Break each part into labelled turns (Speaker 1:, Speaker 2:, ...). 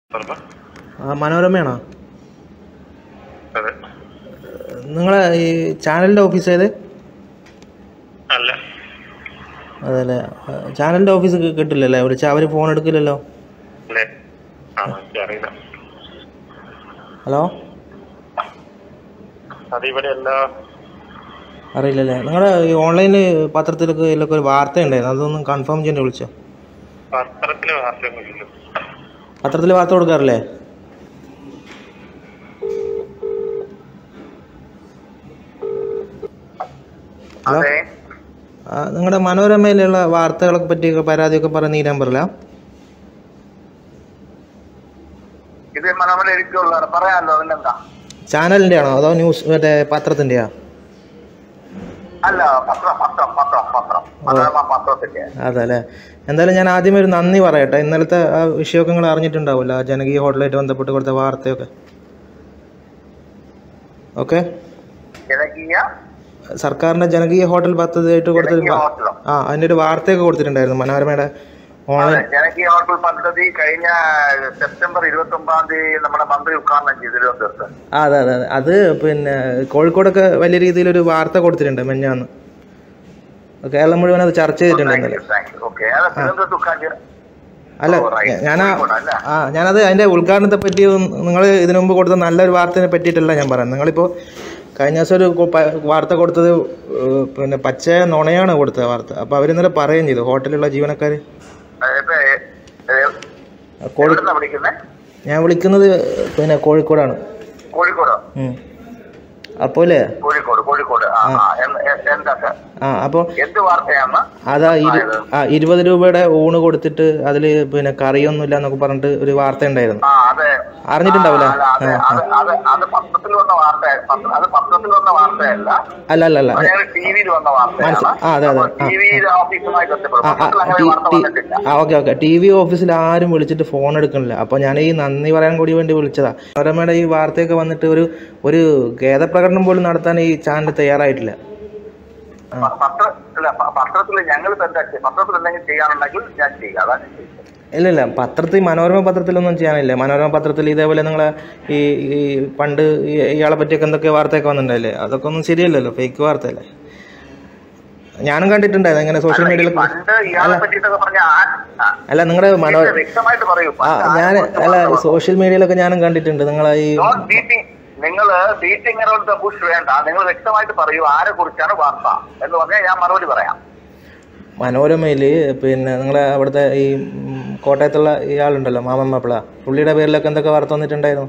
Speaker 1: പറഞ്ഞോ
Speaker 2: ആ മനോരമയാണോ
Speaker 1: അതെ
Speaker 2: നിങ്ങളെ ഈ ചാനലിൻ്റെ ഓഫീസ് ഏത്
Speaker 1: അല്ല
Speaker 2: അതല്ലേ ചാനലിൻ്റെ ഓഫീസ് കി- കിട്ടില്ലല്ലേ വിളിച്ചാൽ അവർ ഫോൺ എടുക്കില്ലല്ലോ
Speaker 1: അല്ലേ ആ എനിക്കറിയില്ല
Speaker 2: ഹലോ
Speaker 1: അതിവിടെ എല്ലാ
Speaker 2: അറിയില്ലല്ലേ നിങ്ങളുടെ ഈ ഓൺലൈനിൽ പത്രത്തിലൊക്കെ ഇതിലൊക്കെ ഒരു വാർത്ത ഉണ്ടായിരുന്നു അതൊന്നും കൺഫേം ചെയ്യേണ്ടി വിളിച്ചോ
Speaker 1: പത്രത്തിലെ വാർത്തയൊന്നുമില്ലല്ലോ
Speaker 2: പത്രത്തിൽ വാർത്ത കൊടുക്കാറില്ലേ ഹലോ
Speaker 1: അതെ
Speaker 2: ആ, നിങ്ങളുടെ മനോരമയിലുള്ള വാർത്തകളെ പറ്റിയൊക്കെ പരാതിയൊക്കെ പറയുന്ന ഈ നമ്പറിലാ
Speaker 1: ഇത് മനോമല എനിക്കുള്ളതാണ് പറയാമല്ലോ അതിനെന്താ
Speaker 2: ചാനലിൻ്റെ ആണോ അതോ ന്യൂസ് മറ്റേ പത്രത്തിൻ്റെയാ
Speaker 1: അല്ല പത്രം പത്രം പത്രം പത്രം മനോരമ പത്രത്തിന്റെ
Speaker 2: അതല്ലേ എന്തായാലും ഞാൻ ആദ്യമേ ഒരു നന്ദി പറയട്ടെ ഇന്നലത്തെ ആ വിഷയമൊക്കെ നിങ്ങൾ അറിഞ്ഞിട്ടുണ്ടാവില്ല ആ ജനകീയ ഹോട്ടലായിട്ട് ബന്ധപ്പെട്ട് കൊടുത്ത വാർത്തയൊക്കെ ഓക്കെ
Speaker 1: ജനകീയ
Speaker 2: സർക്കാരിന്റെ ജനകീയ ഹോട്ടൽ പദ്ധതിയായിട്ട് കൊടുത്തൊരു
Speaker 1: ജനകീയ
Speaker 2: വാ-
Speaker 1: ഹോട്ടലോ
Speaker 2: ആ അതിന്റെ ഒരു വാർത്തയൊക്കെ കൊടുത്തിട്ടുണ്ടായിരുന്നു മനോരമയുടെ ഓൺലൈൻ
Speaker 1: അതെ, ജനകീയ ഹോട്ടൽ പദ്ധതി കഴിഞ്ഞ സെപ്റ്റംബർ ഇരുപത്തി ഒമ്പതാം തീയതി നമ്മുടെ മന്ത്രി ഉദ്ഘാടനം ചെയ്തു തിരുവനന്തപുരത്ത്
Speaker 2: ആ അതെ അതെ അതെ അത് പിന്നെ കോഴിക്കോടൊക്കെ വലിയ രീതിയിലൊരു വാർത്ത കൊടുത്തിട്ടുണ്ട് മെഞ്ഞാന്ന് കേരളം മുഴുവൻ അത് ചർച്ച ചെയ്തിട്ടുണ്ട് ഇന്നലെ
Speaker 1: ഓക്കെ അത് തിരുവനന്തപുരത്ത് ഉദ്ഘാടനം
Speaker 2: അല്ല
Speaker 1: ഓ, right.
Speaker 2: ഞാൻ
Speaker 1: കോഴിക്കോടല്ലേ?
Speaker 2: ആ ഞാനത് അതിന്റെ ഉദ്ഘാടനത്തെ പറ്റി നിങ്ങൾ ഇതിനു മുമ്പ് കൊടുത്ത നല്ലൊരു വാർത്തയെ പറ്റിയിട്ടല്ല ഞാൻ പറയുന്നത് നിങ്ങളിപ്പോൾ കഴിഞ്ഞ ദിവസം ഒരു കൊ- പ- വാർത്ത കൊടുത്തത് ഏഹ്, പിന്നെ പച്ച നുണയാണ് കൊടുത്തത് വാർത്ത അപ്പോൾ അവരിന്നലെ പറയുകയും ചെയ്തു ഹോട്ടലിലുള്ള ജീവനക്കാർ
Speaker 1: ഇപ്പൊ
Speaker 2: കോഴി
Speaker 1: എവിടുന്നാ വിളിക്കുന്നത്
Speaker 2: ഞാൻ വിളിക്കുന്നത് പിന്നെ കോഴിക്കോടാണ്
Speaker 1: കോഴിക്കോട്
Speaker 2: ഉം. അപ്പോൾ അല്ലേ
Speaker 1: കോഴിക്കോട് കോഴിക്കോട് ആ ആ, എന്ത്- എ- എന്താ സാർ
Speaker 2: ആ അപ്പോൾ
Speaker 1: എന്ത് വാർത്തയാണ്
Speaker 2: അതാ ഇരു ആ ഇരുപത് രൂപയുടെ ഊണ് കൊടുത്തിട്ട് അതിൽ പിന്നെ കറിയൊന്നുമില്ല എന്നൊക്കെ പറഞ്ഞിട്ട് ഒരു വാർത്ത ഉണ്ടായിരുന്നു
Speaker 1: ആ അതെ
Speaker 2: അറിഞ്ഞിട്ടുണ്ടാവില്ല
Speaker 1: അല്ല, അത് അത് അത് അത് പത്രത്തിൽ വന്ന വാർത്ത പത്ര- അത് പത്രത്തിൽ വന്ന വാർത്തയല്ല
Speaker 2: അല്ല അല്ല അല്ല
Speaker 1: ഞങ്ങൾ ടി വിയിൽ വന്ന വാർത്തയാണ്
Speaker 2: മനസ്സി- ആ, അതെ, അതെ.
Speaker 1: ടി വിയുടെ ഓഫീസുമായി ബന്ധപ്പെടും
Speaker 2: ആ, ആ,
Speaker 1: പത്രത്തിൽ അങ്ങനെ
Speaker 2: ടി-
Speaker 1: വാർത്ത
Speaker 2: ടി-
Speaker 1: വന്നിട്ടില്ല
Speaker 2: ആ ഓക്കെ ഓക്കെ ടി വി ഓഫീസിൽ ആരും വിളിച്ചിട്ട് ഫോൺ എടുക്കണില്ല അപ്പോൾ ഞാൻ ഈ നന്ദി പറയാൻ കൂടി വേണ്ടി വിളിച്ചതാ മനോരമയുടെ ഈ വാർത്തയൊക്കെ വന്നിട്ട് ഒരു ഒരു ഖേദപ്രകടനം പോലും നടത്താൻ ഈ ചാനൽ തയ്യാറായിട്ടില്ല
Speaker 1: പ- പത്ര അല്ല പ- പത്രത്തിൽ ഞങ്ങൾ എന്താ ചെയ്യുക? പത്രത്തിൽ എന്തെങ്കിലും ചെയ്യാനുണ്ടെങ്കിൽ ഞാൻ ചെയ്യാം അതാണ് ഞാൻ ചെയ്യുന്നത്.
Speaker 2: ഇല്ല ഇല്ല പത്രത്തിൽ മനോരമ പത്രത്തിലൊന്നും ചെയ്യാനില്ല മനോരമ പത്രത്തിൽ ഇതേപോലെ നിങ്ങളെ ഈ ഈ പണ്ട് ഈ- ഇയാളെ പറ്റിയൊക്കെ എന്തൊക്കെ വാർത്തയൊക്കെ വന്നിട്ടുണ്ടായില്ലേ അതൊക്കെ ഒന്നും ശരിയല്ലല്ലോ ഫേക്ക് വാർത്തയല്ലേ ഞാനും കണ്ടിട്ടുണ്ടായിരുന്നു ഇങ്ങനെ സോഷ്യൽ മീഡിയയിൽ
Speaker 1: പണ്ട് ഇയാളെ പറ്റിയിട്ടൊക്കെ പറഞ്ഞ
Speaker 2: അല്ല നിങ്ങളുടെ മനോ
Speaker 1: വ്യക്തമായിട്ട് പറയൂ
Speaker 2: ആ ഞാൻ അല്ല സോഷ്യൽ മീഡിയയിലൊക്കെ ഞാനും കണ്ടിട്ടുണ്ട് നിങ്ങളെ ഈ
Speaker 1: നോട്ട് ബീറ്റിംഗ് നിങ്ങൾ ബീറ്റിംഗ് അറൗണ്ട് ദ ബുഷ് വേണ്ട നിങ്ങൾ വ്യക്തമായിട്ട് പറയൂ ആരെ കുറിച്ചാണ് വാർത്ത എന്ന് പറഞ്ഞാൽ ഞാൻ മറുപടി പറയാം
Speaker 2: മനോരമയിൽ പിന്നെ നിങ്ങളെ അവിടുത്തെ ഈ ഉം, കോട്ടയത്തുള്ള ഇയാളുണ്ടല്ലോ മാമൻ മാപ്പിള പുള്ളിയുടെ പേരിലൊക്കെ എന്തൊക്കെ വാർത്ത വന്നിട്ടുണ്ടായിരുന്നു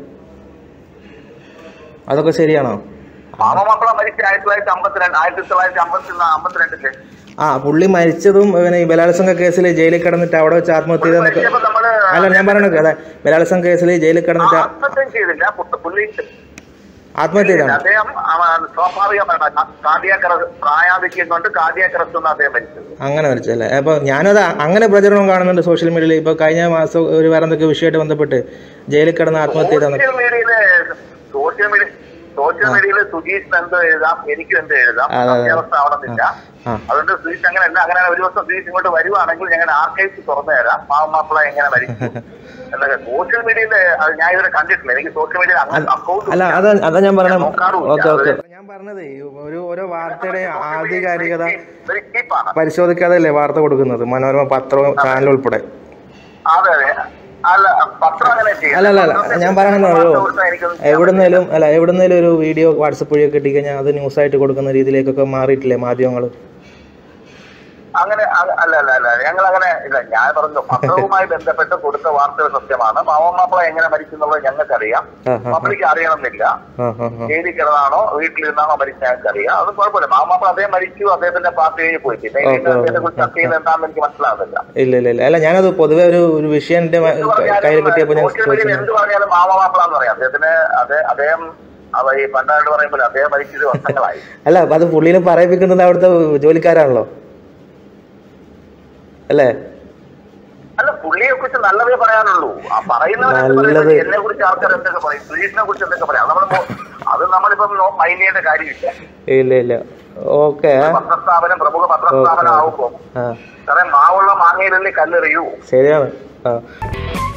Speaker 2: അതൊക്കെ ശരിയാണോ
Speaker 1: മാമമക്കള മരിച്ച ആയിരത്തി തൊള്ളായിരത്തി അമ്പത്തിരണ്ട് ആയിരത്തി തൊള്ളായിരത്തി അമ്പത്തി അമ്പത്തിരണ്ടില്
Speaker 2: ആ പുള്ളി മരിച്ചതും പിന്നെ ഈ ബലാത്സംഗ കേസിൽ ജയിലിൽ കിടന്നിട്ട് അവിടെ വെച്ച് ആത്മഹത്യ ചെയ്തെന്നൊക്കെ
Speaker 1: മരിച്ചപ്പോ നമ്മള്
Speaker 2: അല്ല ഞാൻ പറയണത് അതെ ബലാത്സംഗ കേസിൽ ജയിലിൽ കിടന്നിട്ട് ആ-
Speaker 1: ആത്മഹത്യം ചെയ്തില്ല പുട്ട് പുള്ളി
Speaker 2: ആത്മഹത്യ ചെയ്താണ്
Speaker 1: അദ്ദേഹം അവൻ സ്വാഭാവികമായിട്ട് കാർഡിയാക്കറ പ്രായാധിക്യം കൊണ്ട് കാർഡിയാക്കറസ്റ്റ് എന്ന് അദ്ദേഹം മരിച്ചത്
Speaker 2: അങ്ങനെ മരിച്ചല്ലേ അപ്പോൾ ഞാനത് അങ്ങനെ പ്രചരണം കാണുന്നുണ്ട് സോഷ്യൽ മീഡിയയിൽ ഇപ്പോൾ കഴിഞ്ഞ മാസം ഒരു വേറെ എന്തൊക്കെ വിഷയമായിട്ട് ബന്ധപ്പെട്ട് ജയിലിൽ കിടന്ന് ആത്മഹത്യ ചെയ്തെന്നൊക്കെ
Speaker 1: സോഷ്യൽ മീഡിയയില് സോഷ്യൽ മീഡിയ സോഷ്യൽ മീഡിയയില് സുജീഷിന് എന്ത് എഴുതാം എനിക്കും എന്ത് എഴുതാം
Speaker 2: അതെ, അതെ.
Speaker 1: അത്യാവസ്ഥ ആവണമെന്നില്ല
Speaker 2: ആ
Speaker 1: അതുകൊണ്ട് സുജീഷ് അങ്ങനെ അല്ല അങ്ങനെ ഒരു ദിവസം സുജീഷ് ഇങ്ങോട്ട് വരുവാണെങ്കിൽ ഞങ്ങളുടെ ആർക്കൈവ്സ് തുറന്നു തരാം മാപ്പിള എങ്ങനെ മരിച്ചു എന്നൊക്കെ സോഷ്യൽ മീഡിയയില് അത് ഞാൻ ഇതുവരെ കണ്ടിട്ടില്ല എനിക്ക് സോഷ്യൽ മീഡിയയിൽ അക്കൗണ്ട്
Speaker 2: അല്ല അതാ അതാ ഞാൻ പറഞ്ഞത്
Speaker 1: നോക്കാറുമില്ല.
Speaker 2: ഓക്കെ ഓക്കെ ഞാൻ പറഞ്ഞത് ഒരു ഓരോ വാർത്തയുടെ ആധികാരികത
Speaker 1: വെരി ചീപ്പാണ്
Speaker 2: പരിശോധിക്കാതെയല്ലേ വാർത്ത കൊടുക്കുന്നത് മനോരമ പത്രവും ചാനൽ ഉൾപ്പെടെ
Speaker 1: അതെ അതെ അല്ല പത്രം അങ്ങനെ ചെയ്യും
Speaker 2: അല്ല അല്ല അല്ല ഞാൻ പറയണെന്നോ എവിടുന്നേലും അല്ല എവിടുന്നേലും ഒരു വീഡിയോ വാട്സപ്പ് വഴിയൊക്കെ കിട്ടിക്കഴിഞ്ഞാൽ അത് ന്യൂസായിട്ട് കൊടുക്കുന്ന രീതിയിലേക്കൊക്കെ മാറിയിട്ടില്ലേ മാധ്യമങ്ങൾ
Speaker 1: അങ്ങനെ അ- അല്ല അല്ല അല്ല ഞങ്ങൾ അങ്ങനെ ഇല്ല ഞാൻ പറഞ്ഞു പത്രവുമായി ബന്ധപ്പെട്ട് കൊടുത്ത വാർത്തകൾ സത്യമാണ് മാവമാപ്പിള എങ്ങനെ മരിക്കുന്നുള്ളത് ഞങ്ങൾക്കറിയാം
Speaker 2: ആ ആ
Speaker 1: പബ്ലിക് അറിയണമെന്നില്ല
Speaker 2: ആ ആ ആ
Speaker 1: ജയിലിൽ കിടന്നാണോ വീട്ടിലിരുന്നാണോ മരിച്ച ഞങ്ങൾക്കറിയാം അത് കുഴപ്പമില്ല മാവമാപ്പിള അദ്ദേഹം മരിച്ചു അദ്ദേഹത്തിന്റെ പാർട്ടി കഴിഞ്ഞ് പോയി പിന്നെ
Speaker 2: ഓക്കേ,
Speaker 1: ഇതിനെ അദ്ദേഹത്തെ കുറിച്ച് ചർച്ച ചെയ്യുന്നത് എന്താണെന്ന് എനിക്ക് മനസ്സിലാകുന്നില്ല
Speaker 2: ഇല്ല ഇല്ല ഇല്ല അല്ല ഞാനത് പൊതുവെ ഒരു ഒരു വിഷയം എൻ്റെ മ- കയ്യിൽ കിട്ടിയപ്പോൾ ഞാൻ
Speaker 1: സോഷ്യൽ മീഡിയയിൽ
Speaker 2: ചോദിച്ചു
Speaker 1: എന്ത് പറഞ്ഞാലും മാവമാപ്പിള എന്ന് പറയാം അദ്ദേഹത്തിന് അതെ അദ്ദേഹം അവ ഈ പണ്ടാണ്ട് പറയുമ്പോൾ അദ്ദേഹം മരിച്ചത് വർഷങ്ങളായി
Speaker 2: അല്ല അപ്പൊ അത് പുള്ളീനെ പറയിപ്പിക്കുന്നത് അവിടുത്തെ ജോലിക്കാരാണല്ലോ അല്ലേ
Speaker 1: അല്ല പുള്ളിയെ കുറിച്ച് നല്ലതേ പറയാനുള്ളൂ ആ
Speaker 2: നല്ലത്.
Speaker 1: എന്നെ കുറിച്ച് ആൾക്കാർ എന്തൊക്കെ പറയും സുരേഷിനെ കുറിച്ച് എന്തൊക്കെ പറയാം നമ്മൾ അത് നമ്മളിപ്പം നോ- മൈൻഡ് ചെയ്യേണ്ട കാര്യമില്ല
Speaker 2: ഇല്ല ഇല്ല ഓക്കെ
Speaker 1: പത്രസ്ഥാപനം പ്രമുഖ പത്രസ്ഥാപനം ആവുമ്പോൾ
Speaker 2: ആ
Speaker 1: സാറേ മാവുള്ള മാങ്ങയിലല്ലേ കല്ലെറിയൂ
Speaker 2: ശരിയാണ് ആ